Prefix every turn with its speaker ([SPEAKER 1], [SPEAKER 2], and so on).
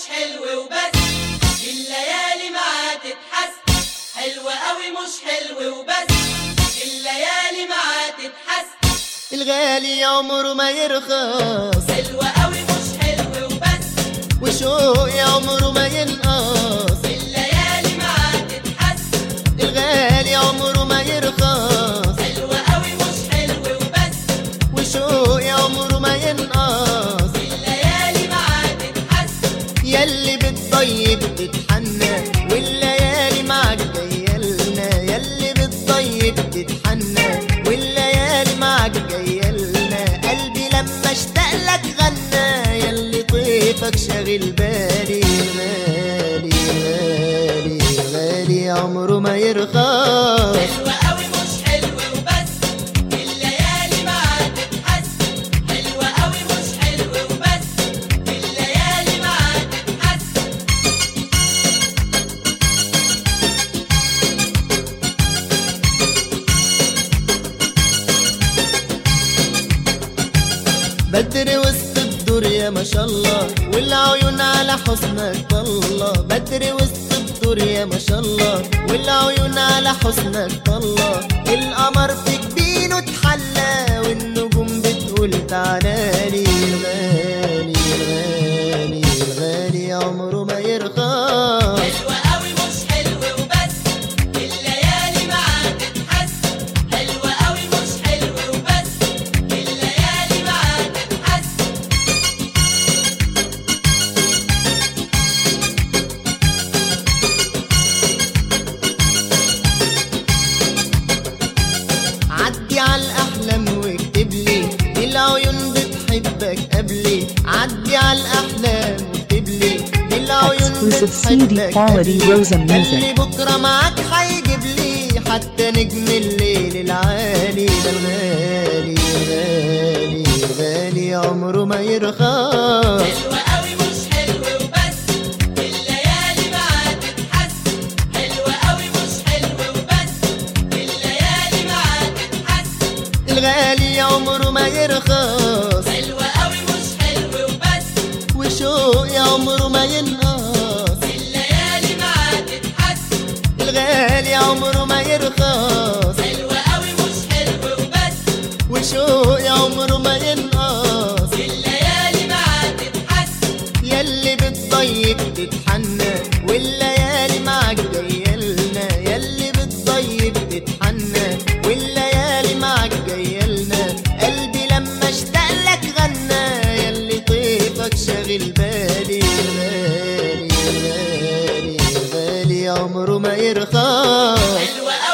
[SPEAKER 1] حلو وبس الليالي معاه تتحس حلوة قوي مش حلو وبس الليالي معاه تتحس
[SPEAKER 2] الغالي عمره ما يرخص
[SPEAKER 1] حلوة قوي مش حلو وبس
[SPEAKER 2] وشوقي عمره ما ينقص
[SPEAKER 1] الليالي معاه تتحس
[SPEAKER 2] الغالي عمره ما يرخص
[SPEAKER 1] حلوة قوي مش حلو وبس
[SPEAKER 2] وشوقي عمره ما ينقص
[SPEAKER 1] الليالي معاه تتحس
[SPEAKER 2] يلي بتطيب تتحنى والليالي معك جايلنا يلي بتطيب تتحنى والليالي معك جايلنا قلبي لما اشتاق لك غنى يلي طيفك شاغل بالي غالي غالي غالي عمره ما يرخص
[SPEAKER 1] حلوة قوي مش حلو وبس الليالي معاه تتحس حلوة قوي مش حلو وبس الليالي معاه تتحس
[SPEAKER 2] بدر وسط الدور يا ما شاء الله والعيون على حسنك طلة بدر وسط الدور يا ما شاء الله والعيون على حسنك طلة القمر في جبينه اتحلى والنجوم بتقول تعالى لي الغالي الغالي الغالي عمره ما يرخص
[SPEAKER 1] حلوة قوي مش حلو وبس الليالي معاه تتحس حلوة قوي مش حلو وبس الليالي معاه تتحس
[SPEAKER 2] عدي على الأحلام واكتب لي دي العيون بتحبك قبلي عدي على الأحلام واكتب لي دي العيون
[SPEAKER 3] Exclusive CD
[SPEAKER 2] بتحبك
[SPEAKER 3] quality
[SPEAKER 2] قبلي
[SPEAKER 3] Rosa Music.
[SPEAKER 2] اللي بكرة معاك هيجيب لي حتى نجم الليل العالي ده الغالي الغالي الغالي عمره ما يرخص
[SPEAKER 1] حلوة قوي مش حلو وبس الليالي معاه تتحس حلوة قوي مش حلو وبس الليالي معاه تتحس
[SPEAKER 2] الغالي عمره ما يرخص
[SPEAKER 1] حلوة قوي مش حلو وبس
[SPEAKER 2] وشوقي عمره ما ينقص
[SPEAKER 1] الليالي معاه تتحس
[SPEAKER 2] الغالي عمره ما يرخص
[SPEAKER 1] حلوة قوي مش حلو وبس
[SPEAKER 2] وشوقي عمره ما ينقص
[SPEAKER 1] الليالي معاه تتحس
[SPEAKER 2] يلي بتضيق تتحنى والليالي معك جايلنا يلي بتضيق تتحنى والليالي معك جايلنا قلبي لما اشتاق لك غنى يلي طيفك شاغل بالي غالي غالي غالي عمره ما يرخص
[SPEAKER 1] حلوة